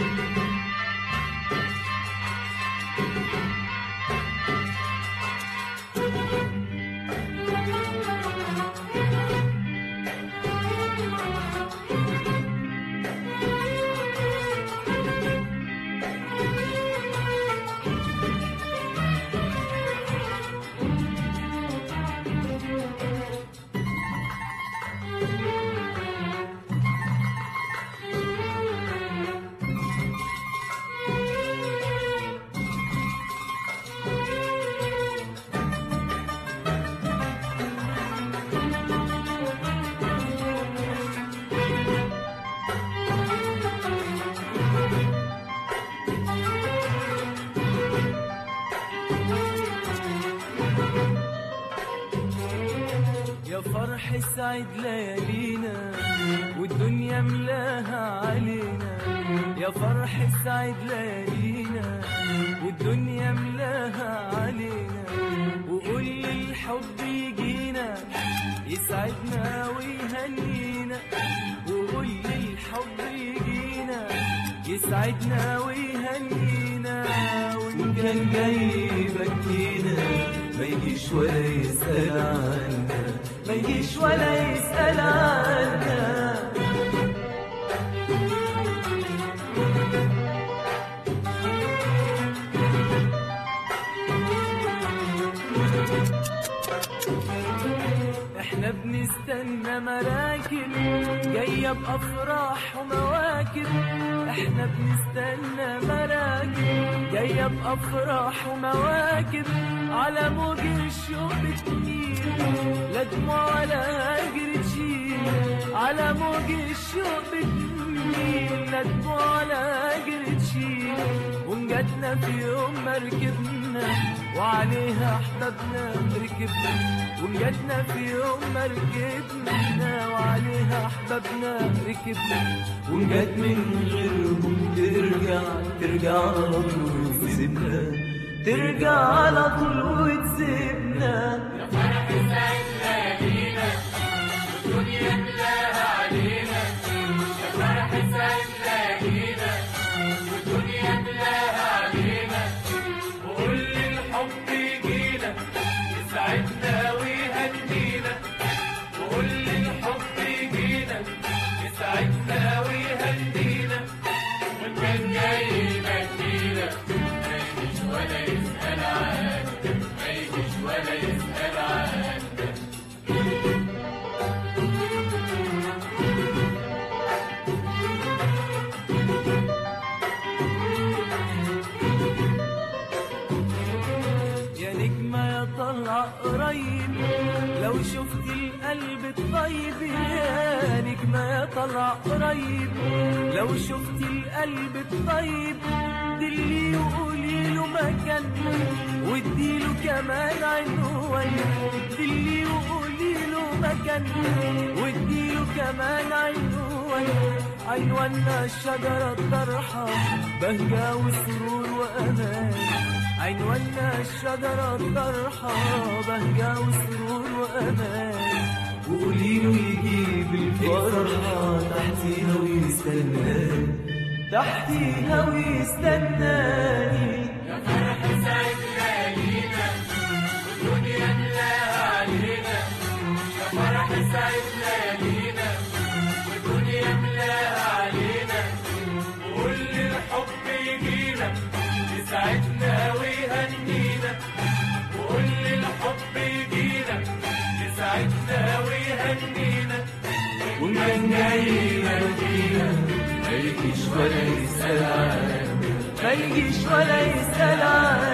يا فرح سعد ليالينا والدنيا ملاها علينا يا فرح سعد ليالينا والدنيا ملاها علينا وقول لي الحب يجينا يسعدنا ويهنينا وقول لي الحب يجينا يسعدنا ويهنينا وإن كان جاي يبكينا ما يجيش ولا يسأل عنا ما يجيش ولا يسأل عنا احنا بنستنى مراكب جاية بأفراح ومواكب احنا بنستنى مراكب جاية بأفراح ومواكب على موج الشوق بتميل لا دموع ولا هجر تشيل على موج الشوق بتميل لا دموع ولا هجر تشيل ونجتنا في يوم مركبنا وعليها احبابنا ركبنا ونجتنا في يوم مركبنا وعليها احبابنا ركبنا ونجت من غيرهم ترجع ترجع على طول وتسيبنا ترجع على طول وتسيبنا وقول لي الحب يجينا يسعدنا ويهنينا وقول لي الحب يجينا يسعدنا ويهنينا وان كان جاي يبكينا ما يجيش ولا يسأل عنك ما يجيش ولا يسأل عنك يا نجمة يا طلع قريب لو شفت القلب الطيب يا نجمة يا طلع قريب لو شفت القلب الطيب دلي وقولي له مكان واديله كمان عنوان دلي وقولي له مكان واديله كمان عنوان عنواننا الشجرة الطرحة بهجة وسرور وأمان عنواننا الشجرة الطرحة بهجة وسرور وأمان وقولي له يجيب الفرحة تحتيها ويستناني تحتيها ويستناني والدنيا ملاها علينا يا فرح سعد ليالينا والدنيا ملاها علينا وقول لي الحب يجينا يسعدنا ويهنينا وقول لي الحب يجينا يسعدنا ويهنينا ومن جاي يهدينا ما يجيش ولا يسأل عنك ما يجيش ولا يسأل عنك